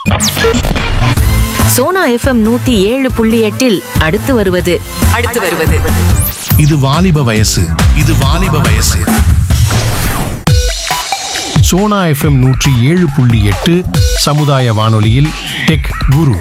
Sona FM நூத்தி ஏழு புள்ளி எட்டில் அடுத்து வருவது அடுத்து வருவது இது வாலிப வயசு இது வாலிப வயசு சோனா எஃப்எம் நூற்றி ஏழு புள்ளி எட்டு சமுதாய வானொலியில் டெக் குரு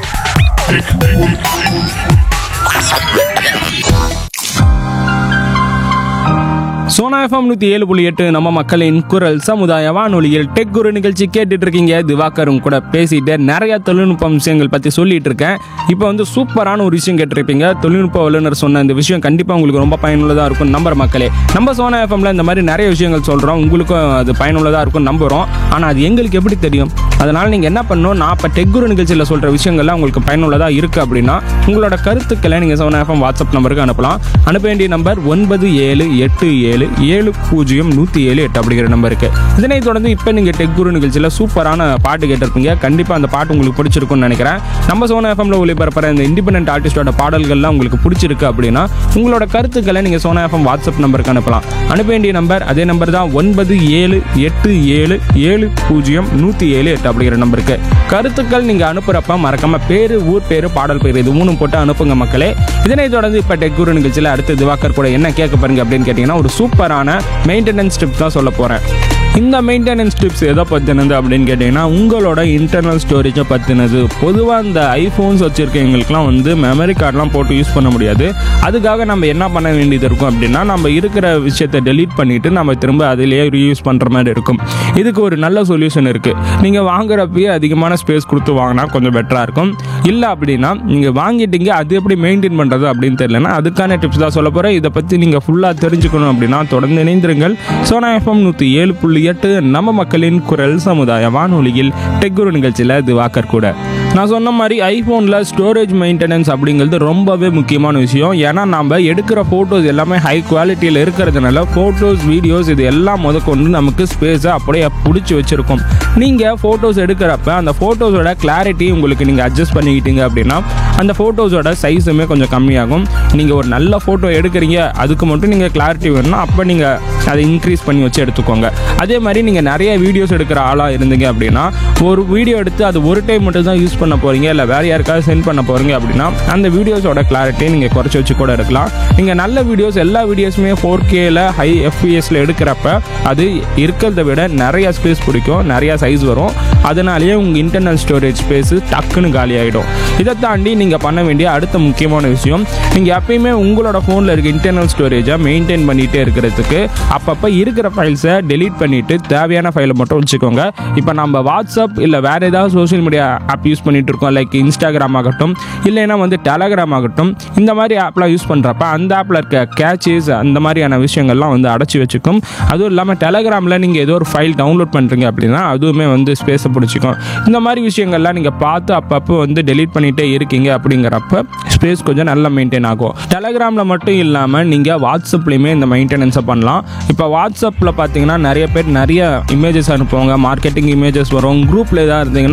சோனா எஃப்எம் நூற்றி ஏழு புள்ளி எட்டு நம்ம மக்களின் குரல் சமுதாய வானொலியில் டெக் குரு நிகழ்ச்சி கேட்டுட்டு இருக்கீங்க திவாகரும் கூட பேசிட்டு நிறைய தொழில்நுட்ப விஷயங்கள் பற்றி சொல்லிட்டு இருக்கேன் இப்போ வந்து சூப்பரான ஒரு விஷயம் கேட்டிருப்பீங்க தொழில்நுட்ப வல்லுநர் சொன்ன இந்த விஷயம் கண்டிப்பாக உங்களுக்கு ரொம்ப பயனுள்ளதாக இருக்கும் நம்புற மக்களே நம்ம சோனா எஃப்எம்ல இந்த மாதிரி நிறைய விஷயங்கள் சொல்கிறோம் உங்களுக்கும் அது பயனுள்ளதாக இருக்கும் நம்புகிறோம் ஆனால் அது எங்களுக்கு எப்படி தெரியும் அதனால் நீங்கள் என்ன பண்ணணும் நான் இப்போ டெக் குரு நிகழ்ச்சியில் சொல்கிற விஷயங்கள்லாம் உங்களுக்கு பயனுள்ளதாக இருக்குது அப்படின்னா உங்களோட கருத்துக்களை நீங்கள் சோனா எஃப்எம் வாட்ஸ்அப் நம்பருக்கு அனுப்பலாம் அனுப்ப வேண்டிய நம்பர் ஒன்பது ஏழு எட்டு ஏழு ஏழு பூஜ்ஜியம் நூற்றி ஏழு எட்டு அப்படிங்கிற நம்பருக்கு இதனைத் தொடர்ந்து இப்போ நீங்கள் டெக் குரு நிகழ்ச்சியில் சூப்பரான பாட்டு கேட்டிருப்பீங்க கண்டிப்பாக அந்த பாட்டு உங்களுக்கு பிடிச்சிருக்கும்னு நினைக்கிறேன் நம்ம சோனா எஃப்எம்ல ஒளிபரப்புற இந்த இண்டிபெண்டன்ட் ஆர்டிஸ்டோட பாடல்கள்லாம் உங்களுக்கு பிடிச்சிருக்கு அப்படின்னா உங்களோட கருத்துக்களை நீங்கள் சோனா எஃப்எம் வாட்ஸ்அப் நம்பருக்கு அனுப்பலாம் அனுப்ப வேண்டிய நம்பர் அதே நம்பர் தான் ஒன்பது ஏழு எட்டு ஏழு ஏழு பூஜ்ஜியம் நூற்றி ஏழு எட்டு அப்படிங்கிற நம்பருக்கு கருத்துக்கள் நீங்கள் அனுப்புகிறப்ப மறக்காம பேர் ஊர் பேர் பாடல் பேர் இது மூணும் போட்டு அனுப்புங்க மக்களே இதனைத் தொடர்ந்து இப்போ டெக் குரு நிகழ்ச்சியில் அடுத்து திவாகர் கூட என்ன கேட்க பாருங்க அப்படின்னு கேட்டிங்கன்னா ஒரு சூப்பரான மெயின்டெனன்ஸ் டிப்ஸ் தான் சொல்ல போகிறேன் இந்த மெயின்டெனன்ஸ் டிப்ஸ் எதை பற்றினது அப்படின்னு கேட்டிங்கன்னா உங்களோட இன்டர்னல் ஸ்டோரேஜை பற்றினது பொதுவாக இந்த ஐஃபோன்ஸ் வச்சுருக்கவங்களுக்குலாம் வந்து மெமரி கார்டெலாம் போட்டு யூஸ் பண்ண முடியாது அதுக்காக நம்ம என்ன பண்ண வேண்டியது இருக்கும் அப்படின்னா நம்ம இருக்கிற விஷயத்தை டெலீட் பண்ணிவிட்டு நம்ம திரும்ப அதிலேயே ரீயூஸ் பண்ணுற மாதிரி இருக்கும் இதுக்கு ஒரு நல்ல சொல்யூஷன் இருக்குது நீங்கள் வாங்குறப்பயே அதிகமான ஸ்பேஸ் கொடுத்து வாங்கினா கொஞ்சம் பெட்டராக இருக்கும் இல்லை அப்படின்னா நீங்கள் வாங்கிட்டீங்க அது எப்படி மெயின்டைன் பண்ணுறது அப்படின்னு தெரியலனா அதுக்கான டிப்ஸ் தான் சொல்ல போகிறேன் இதை பற்றி நீங்கள் ஃபுல்லாக தெரிஞ்சுக்கணும் அப்படின்னா தொடர்ந்து இணைந்திருங்கள் சோனா எஃப்எம் நூற்றி ஏழு புள்ளி எட்டு நம்ம மக்களின் குரல் சமுதாய வானொலியில் டெக்குரு நிகழ்ச்சியில் திவாகர் கூட நான் சொன்ன மாதிரி ஐஃபோனில் ஸ்டோரேஜ் மெயின்டெனன்ஸ் அப்படிங்கிறது ரொம்பவே முக்கியமான விஷயம் ஏன்னா நம்ம எடுக்கிற ஃபோட்டோஸ் எல்லாமே ஹை குவாலிட்டியில் இருக்கிறதுனால ஃபோட்டோஸ் வீடியோஸ் இது எல்லாம் முதற்கொண்டு நமக்கு ஸ்பேஸை அப்படியே பிடிச்சி வச்சுருக்கோம் நீங்கள் ஃபோட்டோஸ் எடுக்கிறப்ப அந்த ஃபோட்டோஸோட கிளாரிட்டி உங்களுக்கு நீங்கள் அட்ஜஸ்ட் பண்ணிக்கிட்டீங்க அப்படின்னா அந்த ஃபோட்டோஸோட சைஸுமே கொஞ்சம் கம்மியாகும் நீங்கள் ஒரு நல்ல ஃபோட்டோ எடுக்கிறீங்க அதுக்கு மட்டும் நீங்கள் கிளாரிட்டி வேணும்னா அப்போ நீங்கள் அதை இன்க்ரீஸ் பண்ணி வச்சு எடுத்துக்கோங்க அதே மாதிரி நீங்கள் நிறைய வீடியோஸ் எடுக்கிற ஆளாக இருந்தீங்க அப்படின்னா ஒரு வீடியோ எடுத்து அது ஒரு டைம் மட்டும் தான் யூஸ் பண்ண போகிறீங்க இல்லை வேறு யாருக்காவது சென்ட் பண்ண போகிறீங்க அப்படின்னா அந்த வீடியோஸோட கிளாரிட்டியை நீங்கள் குறைச்சி வச்சு கூட எடுக்கலாம் நீங்கள் நல்ல வீடியோஸ் எல்லா வீடியோஸுமே ஃபோர் கேல ஹை எஃபிஎஸில் எடுக்கிறப்ப அது இருக்கிறத விட நிறைய ஸ்பேஸ் பிடிக்கும் நிறைய சைஸ் வரும் அதனாலேயே உங்கள் இன்டர்னல் ஸ்டோரேஜ் ஸ்பேஸு டக்குன்னு காலி ஆகிடும் இதை தாண்டி நீங்கள் பண்ண வேண்டிய அடுத்த முக்கியமான விஷயம் நீங்கள் எப்பயுமே உங்களோட ஃபோனில் இருக்க இன்டர்னல் ஸ்டோரேஜை மெயின்டைன் பண்ணிகிட்டே இருக்கிறதுக்கு அப்பப்போ இருக்கிற ஃபைல்ஸை டெலீட் பண்ணிவிட்டு தேவையான ஃபைலை மட்டும் வச்சுக்கோங்க இப்போ நம்ம வாட்ஸ்அப் இல்லை வேறு ஏதாவது சோஷியல் மீடியா ஆப் யூஸ் பண்ணிட்டு இருக்கோம் லைக் இன்ஸ்டாகிராம் ஆகட்டும் இல்லைன்னா வந்து டெலகிராம் ஆகட்டும் இந்த மாதிரி ஆப்லாம் யூஸ் பண்ணுறப்ப அந்த ஆப்பில் இருக்க கேச்சஸ் அந்த மாதிரியான விஷயங்கள்லாம் வந்து அடைச்சி வச்சுக்கும் அதுவும் இல்லாமல் டெலகிராமில் நீங்கள் ஏதோ ஒரு ஃபைல் டவுன்லோட் பண்ணுறீங்க அப்படின்னா அதுவுமே வந்து ஸ்பேஸை பிடிச்சிக்கும் இந்த மாதிரி விஷயங்கள்லாம் நீங்கள் பார்த்து அப்பப்போ வந்து டெலீட் பண்ணிகிட்டே இருக்கீங்க அப்படிங்கிறப்ப ஸ்பேஸ் கொஞ்சம் நல்லா மெயின்டைன் ஆகும் டெலகிராமில் மட்டும் இல்லாமல் நீங்கள் வாட்ஸ்அப்லேயுமே இந்த மெயின்டெனன்ஸை பண்ணலாம் இப்போ வாட்ஸ்அப்பில் பார்த்தீங்கன்னா நிறைய பேர் நிறைய இமேஜஸ் அனுப்புவாங்க மார்க்கெட்டிங் இமேஜஸ் வரும் குரூப்பில் ஏதாவது இருந்தீங்கன்னா